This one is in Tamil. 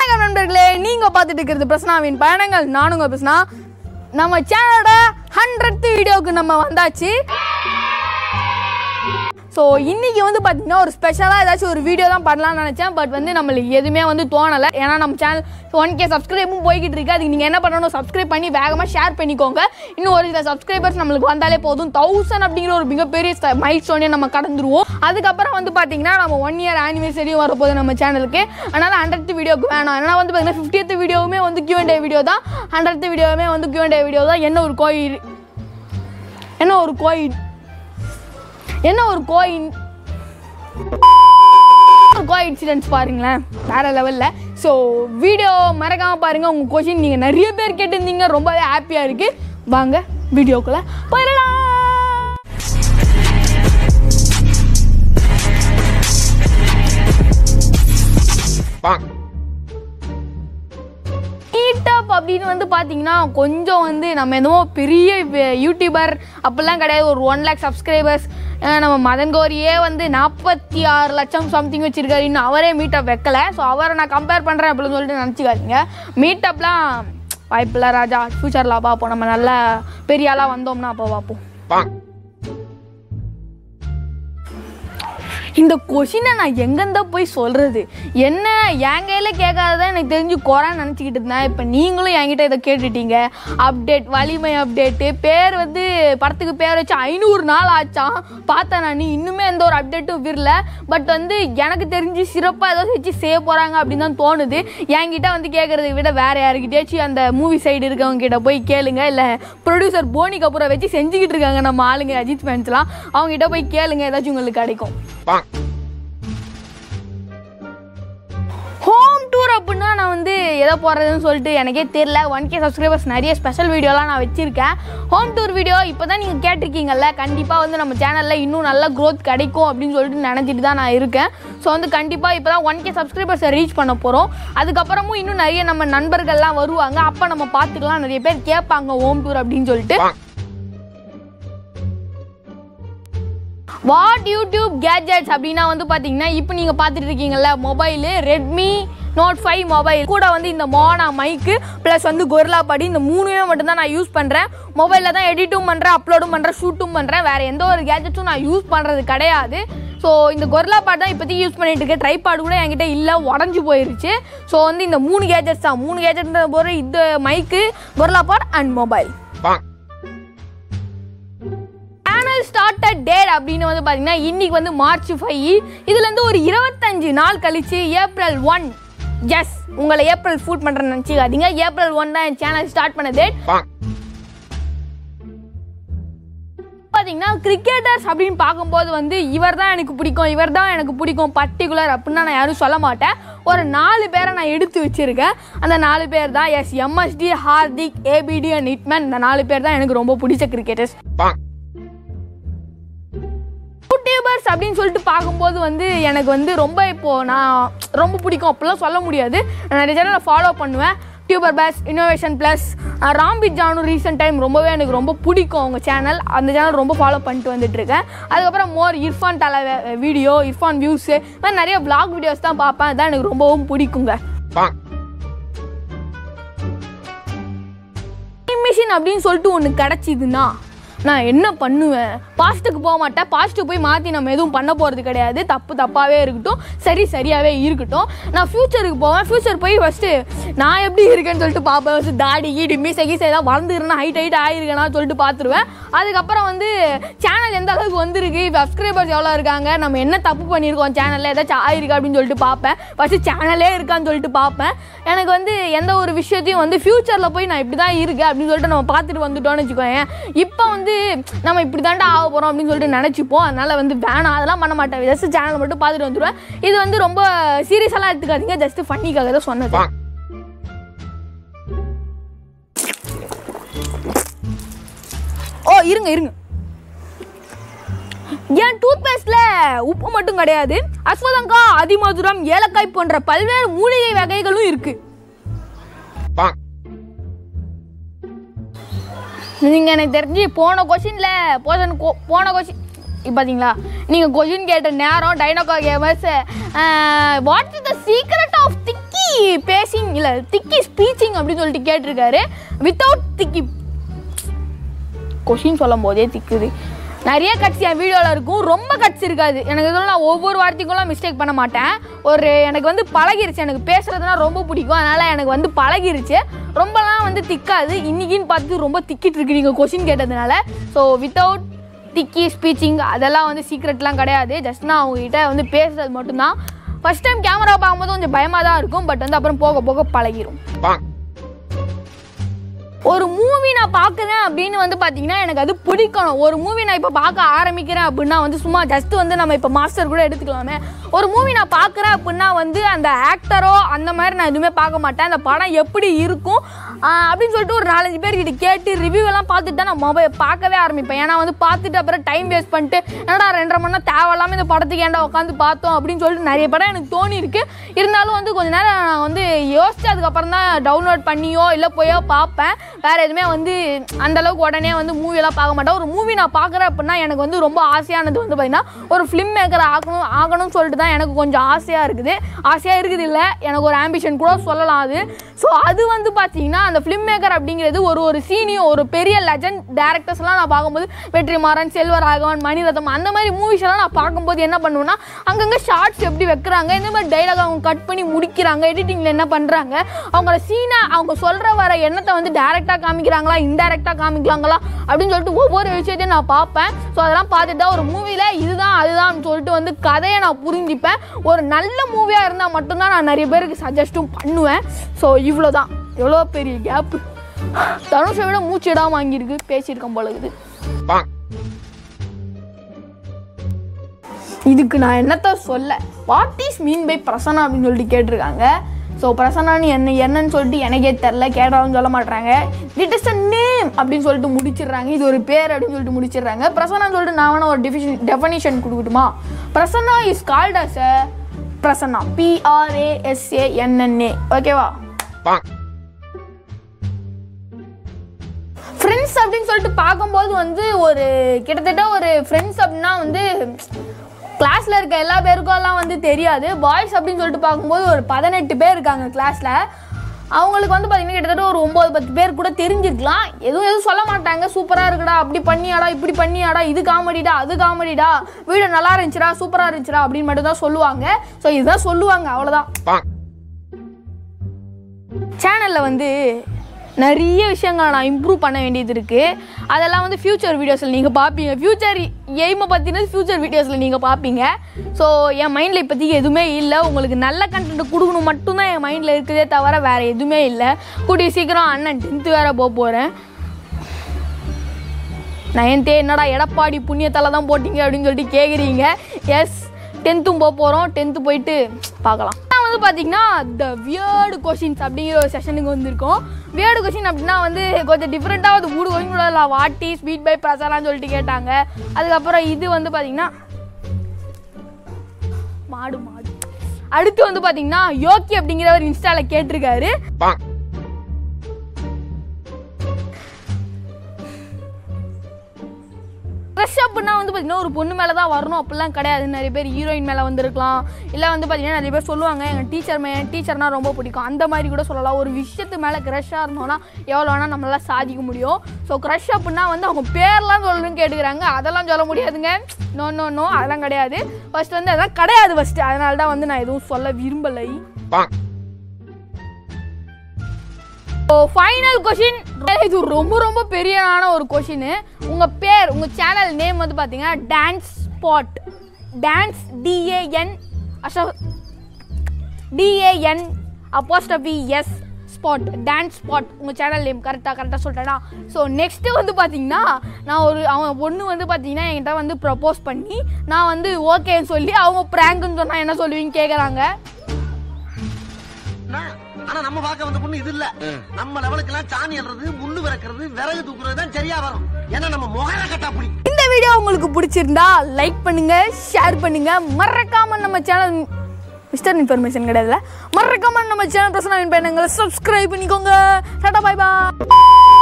வணக்கம் நண்பர்களே நீங்க பார்த்துட்டு இருக்கிறது பிரசனாவின் பயணங்கள் நானுங்க பிரசனா நம்ம சேனலோட ஹண்ட்ரட் வீடியோவுக்கு நம்ம வந்தாச்சு ஸோ இன்னைக்கு வந்து பார்த்தீங்கன்னா ஒரு ஸ்பெஷலாக ஏதாச்சும் ஒரு வீடியோ தான் பண்ணலாம்னு நினச்சேன் பட் வந்து நம்மளுக்கு எதுவுமே வந்து தோணலை ஏன்னா நம்ம சேனல் ஒன் கே சப்ஸ்கிரைபும் போய்கிட்டு இருக்கு அதுக்கு நீங்கள் என்ன பண்ணணும் சப்ஸ்கிரைப் பண்ணி வேகமாக ஷேர் பண்ணிக்கோங்க இன்னும் ஒரு சில சப்ஸ்கிரைபர்ஸ் நம்மளுக்கு வந்தாலே போதும் தௌசண்ட் அப்படிங்கிற ஒரு மிகப்பெரிய மைல் ஸ்டோனே நம்ம கடந்துருவோம் அதுக்கப்புறம் வந்து பார்த்தீங்கன்னா நம்ம ஒன் இயர் ஆனிவர்சரியும் வரப்போகுது நம்ம சேனலுக்கு அதனால் ஹண்ட்ரட் வீடியோக்கு வேணாம் ஏன்னா வந்து பார்த்தீங்கன்னா ஃபிஃப்டியத் வீடியோவுமே வந்து கியூ டே வீடியோ தான் ஹண்ட்ரட் வீடியோவுமே வந்து கியூ டே வீடியோ தான் என்ன ஒரு கோயில் என்ன ஒரு கோயில் என்ன ஒரு கோயின் ஒரு கோ இன்சிடென்ட்ஸ் பாருங்களேன் வேற லெவலில் ஸோ வீடியோ மறக்காம பாருங்க உங்கள் கொஷின் நீங்கள் நிறைய பேர் கேட்டிருந்தீங்க ரொம்பவே ஹாப்பியாக இருக்கு வாங்க வீடியோக்குள்ள போயிடலாம் மீட்டப் அப்படின்னு வந்து பார்த்தீங்கன்னா கொஞ்சம் வந்து நம்ம என்னமோ பெரிய வே- யூடியூபர் அப்படிலாம் கிடையாது ஒரு ஒன் லேக் சப்ஸ்கிரைபர்ஸ் நம்ம மதன் கோரியே வந்து நாற்பத்தி ஆறு லட்சம் சம்திங் வச்சிருக்காரு இன்னும் அவரே மீட்டப் வைக்கல ஸோ அவரை நான் கம்பேர் பண்ணுறேன் அப்படின்னு சொல்லிட்டு நினச்சிக்காதீங்க மீட்டப்லாம் வாய்ப்பில்லை ராஜா ஃப்யூச்சரில் பார்ப்போம் நம்ம நல்லா பெரிய ஆளாக வந்தோம்னா அப்போ பார்ப்போம் இந்த கொஷினை நான் எங்கேருந்தா போய் சொல்கிறது என்ன என் கையில் கேட்காததான் எனக்கு தெரிஞ்சு குறான்னு நினச்சிக்கிட்டு இருந்தேன் இப்போ நீங்களும் என்கிட்ட இதை கேட்டுட்டீங்க அப்டேட் வலிமை அப்டேட்டு பேர் வந்து படத்துக்கு பேர் வச்சு ஐநூறு நாள் ஆச்சாம் பார்த்தேன் நான் இன்னுமே எந்த ஒரு அப்டேட்டும் விரல பட் வந்து எனக்கு தெரிஞ்சு சிறப்பாக ஏதோ வச்சு செய்ய போகிறாங்க அப்படின்னு தான் தோணுது என்கிட்ட வந்து கேட்குறதை விட வேறு யாருக்கிட்டேச்சும் அந்த மூவி சைடு இருக்கவங்க கிட்ட போய் கேளுங்க இல்லை ப்ரொடியூசர் போனி கபூரை வச்சு செஞ்சுக்கிட்டு இருக்காங்க நம்ம ஆளுங்க அஜித் ஃபேன்ஸ்லாம் அவங்க கிட்ட போய் கேளுங்க ஏதாச்சும் உங்களுக்கு கிடைக்கும் ஹோம் டூர் அப்படின்னா நான் வந்து எதை போடுறதுன்னு சொல்லிட்டு எனக்கே தெரியல ஒன் கே சப்ஸ்கிரைபர்ஸ் நிறைய ஸ்பெஷல் வீடியோலாம் நான் வச்சுருக்கேன் ஹோம் டூர் வீடியோ இப்போ தான் நீங்கள் கேட்டிருக்கீங்கல்ல கண்டிப்பாக வந்து நம்ம சேனலில் இன்னும் நல்ல growth கிடைக்கும் அப்படின்னு சொல்லிட்டு நினச்சிட்டு தான் நான் இருக்கேன் ஸோ வந்து கண்டிப்பாக இப்போ தான் ஒன் கே சப்ஸ்கிரைபர்ஸை ரீச் பண்ண போகிறோம் அதுக்கப்புறமும் இன்னும் நிறைய நம்ம நண்பர்கள்லாம் வருவாங்க அப்போ நம்ம பார்த்துக்கலாம் நிறைய பேர் கேட்பாங்க ஹோம் டூர் அப்படின்னு சொல்லிட்டு வாட் யூடியூப் கேஜெட்ஸ் அப்படின்னா வந்து பார்த்தீங்கன்னா இப்போ நீங்கள் பார்த்துட்டு இருக்கீங்கல்ல mobile Redmi Note five mobile கூட வந்து இந்த மோனா மைக்கு ப்ளஸ் வந்து கொரில்லா படி இந்த மூணுமே மட்டும்தான் நான் யூஸ் பண்ணுறேன் மொபைலில் தான் எடிட்டும் பண்ணுறேன் அப்லோடும் பண்ணுறேன் ஷூட்டும் பண்ணுறேன் வேறு எந்த ஒரு கேஜெட்ஸும் நான் யூஸ் பண்ணுறது கிடையாது ஸோ இந்த கொரில்லா பாட் தான் இப்போதைக்கு யூஸ் பண்ணிட்டு இருக்கேன் ட்ரைபாட் கூட என்கிட்ட இல்லை உடஞ்சி போயிருச்சு ஸோ வந்து இந்த மூணு கேஜெட்ஸ் தான் மூணு கேஜெட்ன்ற போது இந்த mic Gorilla pod and mobile channel started date அப்படின்னு வந்து பார்த்தீங்கன்னா இன்னைக்கு வந்து மார்ச் ஃபைவ் இதுலேருந்து ஒரு இருபத்தஞ்சு நாள் கழிச்சு ஏப்ரல் ஒன் எஸ் உங்களை ஏப்ரல் ஃபூட் பண்ணுறேன்னு நினச்சிக்காதீங்க ஏப்ரல் ஒன் தான் என் சேனல் ஸ்டார்ட் பண்ண டேட் பார்த்தீங்கன்னா கிரிக்கெட்டர்ஸ் அப்படின்னு பார்க்கும்போது வந்து இவர் தான் எனக்கு பிடிக்கும் இவர் தான் எனக்கு பிடிக்கும் பர்டிகுலர் அப்படின்னு நான் யாரும் சொல்ல மாட்டேன் ஒரு நாலு பேரை நான் எடுத்து வச்சிருக்கேன் அந்த நாலு பேர் தான் yes MSD Hardik ABD and Hitman இந்த நாலு பேர் தான் எனக்கு ரொம்ப பிடிச்ச கிரிக்கெட்டர்ஸ் யூடியூபர்ஸ் அப்படின்னு சொல்லிட்டு பார்க்கும்போது வந்து எனக்கு வந்து ரொம்ப இப்போ நான் ரொம்ப பிடிக்கும் அப்படிலாம் சொல்ல முடியாது நான் நிறைய சேனலை ஃபாலோ பண்ணுவேன் டியூபர் பேஸ் இன்னோவேஷன் ப்ளஸ் ராம்பிட் ஜானு ரீசெண்ட் டைம் ரொம்பவே எனக்கு ரொம்ப பிடிக்கும் அவங்க சேனல் அந்த சேனல் ரொம்ப ஃபாலோ பண்ணிட்டு வந்துட்டு இருக்கேன் அதுக்கப்புறம் மோர் இர்ஃபான் தலை வீடியோ இர்ஃபான் வியூஸு இது மாதிரி நிறைய vlog வீடியோஸ் தான் பார்ப்பேன் அதான் எனக்கு ரொம்பவும் பிடிக்குங்க மிஷின் அப்படின்னு சொல்லிட்டு ஒன்று கிடச்சிதுன்னா நான் என்ன பண்ணுவேன் பாஸ்ட்டுக்கு போக மாட்டேன் பாஸ்ட்டு போய் மாற்றி நம்ம எதுவும் பண்ண போகிறது கிடையாது தப்பு தப்பாகவே இருக்கட்டும் சரி சரியாகவே இருக்கட்டும் நான் ஃப்யூச்சருக்கு போவேன் ஃப்யூச்சர் போய் ஃபஸ்ட்டு நான் எப்படி இருக்கேன்னு சொல்லிட்டு பார்ப்பேன் ஃபஸ்ட்டு தாடி ஈடி மீசை கீசை ஏதாவது வளர்ந்துருன்னா ஹைட் ஹைட் ஆகிருக்கேனா சொல்லிட்டு பார்த்துருவேன் அதுக்கப்புறம் வந்து சேனல் எந்த அளவுக்கு வந்திருக்கு சப்ஸ்கிரைபர்ஸ் எவ்வளோ இருக்காங்க நம்ம என்ன தப்பு பண்ணியிருக்கோம் சேனலில் ஏதாச்சும் ஆயிருக்கா அப்படின்னு சொல்லிட்டு பார்ப்பேன் ஃபஸ்ட்டு சேனலே இருக்கான்னு சொல்லிட்டு பார்ப்பேன் எனக்கு வந்து எந்த ஒரு விஷயத்தையும் வந்து ஃப்யூச்சரில் போய் நான் இப்படி தான் இருக்கேன் அப்படின்னு சொல்லிட்டு நம்ம பார்த்துட்டு வந்துட்டோம்னு வச்சுக்கோங்க இப்போ வந்து நம்ம இப்படி தாண்டா ஆக போகிறோம் அப்படின்னு சொல்லிட்டு நினச்சிப்போம் அதனால் வந்து வேணாம் அதெல்லாம் பண்ண மாட்டேன் ஜஸ்ட் சேனல் மட்டும் பார்த்துட்டு வந்துடுவேன் இது வந்து ரொம்ப சீரியஸெல்லாம் எடுத்துக்காதீங்க ஜஸ்ட் ஃபன்னிக்காக தான் சொன்னது ஓ இருங்க இருங்க என் டூத் பேஸ்ட்ல உப்பு மட்டும் கிடையாது அஸ்வதங்கா அதிமதுரம் ஏலக்காய் போன்ற பல்வேறு மூலிகை வகைகளும் இருக்கு நீங்க எனக்கு தெரிஞ்சு போன கொஸ்டின்ல போன கொ- போன கொஸ்டின் பார்த்தீங்களா நீங்கள் கொஷின் கேட்ட நேரம் டைனோகா gamers what is the secret of திக்கி திக்கி பேசிங் இல்லை திக்கி ஸ்பீச்சிங் அப்படின்னு சொல்லிட்டு கேட்டிருக்காரு வித்தவுட் திக்கி கொஷின் சொல்லும் போதே திக்குது நிறைய கட்ஸ் என் வீடியோவில் இருக்கும் ரொம்ப கட்ஸ் இருக்காது எனக்கு இதெல்லாம் நான் ஒவ்வொரு வார்த்தைக்கும்லாம் மிஸ்டேக் பண்ண மாட்டேன் ஒரு எனக்கு வந்து பழகிருச்சு எனக்கு பேசுறதுனா ரொம்ப பிடிக்கும் அதனால் எனக்கு வந்து பழகிருச்சு ரொம்பலாம் வந்து திக்காது இன்னைக்குன்னு பார்த்து ரொம்ப திக்கிட்டு இருக்கு நீங்கள் கொஷின் கேட்டதுனால ஸோ வித்தவுட் திக்கி ஸ்பீச்சிங் அதெல்லாம் வந்து சீக்ரெட்லாம் கிடையாது ஜஸ்ட் நான் அவங்ககிட்ட வந்து பேசுறது மட்டும்தான் ஃபர்ஸ்ட் டைம் கேமரா பார்க்கும்போது கொஞ்சம் பயமாக தான் இருக்கும் பட் வந்து அப்புறம் போக போக பழகிரும் ஒரு மூவி நான் பார்க்குறேன் அப்படின்னு வந்து பார்த்தீங்கன்னா எனக்கு அது பிடிக்கணும் ஒரு மூவி நான் இப்போ பார்க்க ஆரம்பிக்கிறேன் அப்படின்னா வந்து சும்மா ஜஸ்ட் வந்து நம்ம இப்போ மாஸ்டர் கூட எடுத்துக்கலாமே ஒரு மூவி நான் பார்க்குறேன் அப்படின்னா வந்து அந்த ஆக்டரோ அந்த மாதிரி நான் எதுவுமே பார்க்க மாட்டேன் அந்த படம் எப்படி இருக்கும் ஆஹ் அப்படின்னு சொல்லிட்டு ஒரு நாலஞ்சு பேர் கிட்ட கேட்டு ரிவ்யூ எல்லாம் பார்த்துட்டு தான் நான் மொபைல் பார்க்கவே ஆரம்பிப்பேன் ஏன்னா வந்து பார்த்துட்டு அப்புறம் டைம் வேஸ்ட் பண்ணிட்டு என்னடா ரெண்டரை மணி நேரம் தேவையில்லாமல் இந்த படத்துக்கு ஏன்டா உட்காந்து பார்த்தோம் அப்படின்னு சொல்லிட்டு நிறைய படம் எனக்கு தோணி இருக்கு இருந்தாலும் வந்து கொஞ்ச நேரம் நான் வந்து யோசிச்சு அதுக்கப்புறம் தான் டவுன்லோட் பண்ணியோ இல்லை போயோ பார்ப்பேன் வேற எதுவுமே வந்து அந்த அளவுக்கு உடனே வந்து மூவியெல்லாம் பார்க்க மாட்டேன் ஒரு மூவி நான் பார்க்குறேன் அப்படின்னா எனக்கு வந்து ரொம்ப ஆசையானது வந்து பார்த்தீங்கன்னா ஒரு ஃபிலிம் மேக்கர் ஆகணும் ஆகணும்னு சொல்லிட்டு தான் எனக்கு கொஞ்சம் ஆசையாக இருக்குது ஆசையாக இருக்குது இல்லை எனக்கு ஒரு ஆம்பிஷன் கூட சொல்லலாம் அது ஸோ அது வந்து பார்த்தீங்கன்னா அந்த ஃபிலிம் மேக்கர் அப்படிங்கிறது ஒரு ஒரு சீனியும் ஒரு பெரிய லெஜண்ட் டேரக்டர்ஸ்லாம் நான் பார்க்கும்போது வெற்றிமாறன் செல்வராகவன் மணிரத்னம் அந்த மாதிரி மூவிஸ் எல்லாம் நான் பார்க்கும்போது என்ன பண்ணுவேன்னா அங்கங்கே ஷார்ட்ஸ் எப்படி வைக்கிறாங்க இந்த மாதிரி டைலாக் அவங்க கட் பண்ணி முடிக்கிறாங்க எடிட்டிங்கில் என்ன பண்ணுறாங்க அவங்கள சீனை அவங்க சொல்கிற வர எண்ணத்தை வந்து டேரெக்டாக காமிக்கிறாங்களா இன்டெரக்டாக காமிக்கிறாங்களா அப்படின்னு சொல்லிட்டு ஒவ்வொரு விஷயத்தையும் நான் பார்ப்பேன் ஸோ அதெல்லாம் பார்த்துட்டு தான் ஒரு மூவியில் இதுதான் அதுதான் சொல்லிட்டு வந்து கதையை நான் புரிஞ்சுப்பேன் ஒரு நல்ல மூவியாக இருந்தால் மட்டும்தான் நான் நிறைய பேருக்கு சஜஸ்ட்டும் பண்ணுவேன் ஸோ இவ்வளோ தான் எவ்வளோ பெரிய கேப்பு தனுஷை விட மூச்சு இடாம வாங்கியிருக்கு பேசியிருக்கேன் போல இருக்குது இதுக்கு நான் என்னத்த சொல்ல what is mean by Prasanna அப்படின்னு சொல்லிட்டு கேட்டிருக்காங்க ஸோ பிரசன்னான்னு என்ன என்னன்னு சொல்லிட்டு எனக்கே தெரில கேட்டாலும் சொல்ல மாட்டாங்க இட் இஸ் அ நேம் அப்படின்னு சொல்லிட்டு முடிச்சிடுறாங்க இது ஒரு பேர் அப்படின்னு சொல்லிட்டு முடிச்சிடுறாங்க பிரசன்னான்னு சொல்லிட்டு நான் வேணா ஒரு diffusion definition கொடுக்கட்டுமா Prasanna is called as a Prasanna பிஆர்ஏஎஸ்ஏஎன்என்ஏ ஓகேவா ஃப்ரெண்ட்ஸ் அப்படின்னு சொல்லிட்டு பார்க்கும்போது வந்து ஒரு கிட்டத்தட்ட ஒரு ஃப்ரெண்ட்ஸ் அப்படின்னா வந்து கிளாஸில் இருக்க எல்லா பேருக்கும் எல்லாம் வந்து தெரியாது பாய்ஸ் அப்படின்னு சொல்லிட்டு பார்க்கும்போது ஒரு பதினெட்டு பேர் இருக்காங்க கிளாஸில் அவங்களுக்கு வந்து பார்த்தீங்கன்னா கிட்டத்தட்ட ஒரு ஒம்பது பத்து பேர் கூட தெரிஞ்சிருக்கலாம் எதுவும் எதுவும் சொல்ல மாட்டாங்க சூப்பராக இருக்குடா அப்படி பண்ணியாடா இப்படி பண்ணியாடா இது காமெடிடா அது காமெடிடா வீடியோ நல்லா இருந்துச்சுடா சூப்பராக இருந்துச்சுடா அப்படின்னு மட்டும் தான் சொல்லுவாங்க ஸோ இதுதான் சொல்லுவாங்க அவ்வளோதான் சேனலில் வந்து நிறைய விஷயங்களை நான் இம்ப்ரூவ் பண்ண வேண்டியது இருக்குது அதெல்லாம் வந்து ஃப்யூச்சர் வீடியோஸில் நீங்கள் பார்ப்பீங்க ஃப்யூச்சர் எய்மை பற்றினது ஃப்யூச்சர் வீடியோஸில் நீங்கள் பார்ப்பீங்க ஸோ என் மைண்டில் இப்போதைக்கு எதுவுமே இல்லை உங்களுக்கு நல்ல கண்டென்ட் கொடுக்கணும் மட்டும்தான் என் மைண்டில் இருக்குதே தவிர வேறு எதுவுமே இல்லை கூடிய சீக்கிரம் அண்ணன் டென்த்து வேறு போக போகிறேன் நயன்த்தே என்னடா எடப்பாடி புண்ணியத்தால தான் போட்டீங்க அப்படின்னு சொல்லிட்டு கேட்குறீங்க எஸ் டென்த்தும் போக போகிறோம் டென்த்து போயிட்டு பார்க்கலாம் நான் வந்து பார்த்தீங்கன்னா த வியர்டு கொஷின்ஸ் அப்படிங்கிற ஒரு செஷனுக்கு வந்திருக்கோம் வியர்டு கொஷின் அப்படின்னா வந்து கொஞ்சம் டிஃப்ரெண்ட்டாக ஒரு மூணு கொஷின் கூட வாட்டி ஸ்வீட் பை பிரசாலான்னு சொல்லிட்டு கேட்டாங்க அதுக்கப்புறம் இது வந்து பார்த்தீங்கன்னா மாடு மாடு அடுத்து வந்து பார்த்தீங்கன்னா யோக்கி அப்படிங்கிறவர் இன்ஸ்டாவில் கேட்டிருக்காரு க்ரஷ் அப்படின்னா வந்து பார்த்தீங்கன்னா ஒரு பொண்ணு மேலே தான் வரணும் அப்படிலாம் கிடையாது நிறைய பேர் ஹீரோயின் மேலே வந்திருக்கலாம் இல்லை வந்து பார்த்தீங்கன்னா நிறைய பேர் சொல்லுவாங்க எங்கள் டீச்சர் மே டீச்சர்னால் ரொம்ப பிடிக்கும் அந்த மாதிரி கூட சொல்லலாம் ஒரு விஷயத்து மேலே க்ரஷ்ஷாக இருந்தோம்னா எவ்வளோ வேணால் நம்மளால சாதிக்க முடியும் ஸோ க்ரஷ் அப்படின்னா வந்து அவங்க பேர்லாம் சொல்லணும்னு கேட்டுக்கிறாங்க அதெல்லாம் சொல்ல முடியாதுங்க நோ நோ நோ அதெல்லாம் கிடையாது ஃபர்ஸ்ட் வந்து அதெல்லாம் கிடையாது ஃபஸ்ட்டு அதனால தான் வந்து நான் எதுவும் சொல்ல விரும்பலை ஸோ ஃபைனல் கொஷின் இது ரொம்ப ரொம்ப பெரியனான ஒரு கொஷின் உங்கள் பேர் உங்கள் சேனல் நேம் வந்து பார்த்தீங்கன்னா டான்ஸ் ஸ்பாட் டான்ஸ் டிஏஎன் அஷோ D A N apostrophe S spot dance spot உங்கள் சேனல் நேம் கரெக்டாக கரெக்டாக சொல்லிட்டேனா ஸோ நெக்ஸ்ட்டு வந்து பார்த்தீங்கன்னா நான் ஒரு அவன் பொண்ணு வந்து பார்த்தீங்கன்னா என்கிட்ட வந்து ப்ரப்போஸ் பண்ணி நான் வந்து ஓகேன்னு சொல்லி அவங்க ப்ராங்குன்னு சொன்னால் என்ன சொல்லுவீங்க கேட்குறாங்க அண்ணா, ஆனா நம்ம பார்க்க வந்த பொண்ணு இது இல்ல நம்ம லெவலுக்கு எல்லாம் சாணி அல்றது முள்ளு விறக்கிறது விறகு தூக்குறது தான் சரியா வரும் ஏன்னா நம்ம முகர கட்டா பிடி இந்த வீடியோ உங்களுக்கு பிடிச்சிருந்தா லைக் பண்ணுங்க ஷேர் பண்ணுங்க மறக்காம நம்ம சேனல் மிஸ்டர் இன்ஃபர்மேஷன் கிடையாதுல மறக்காம நம்ம சேனல் பிரசனா பண்ணுங்க சப்ஸ்கிரைப் பண்ணிக்கோங்க டாடா பாய் பாய்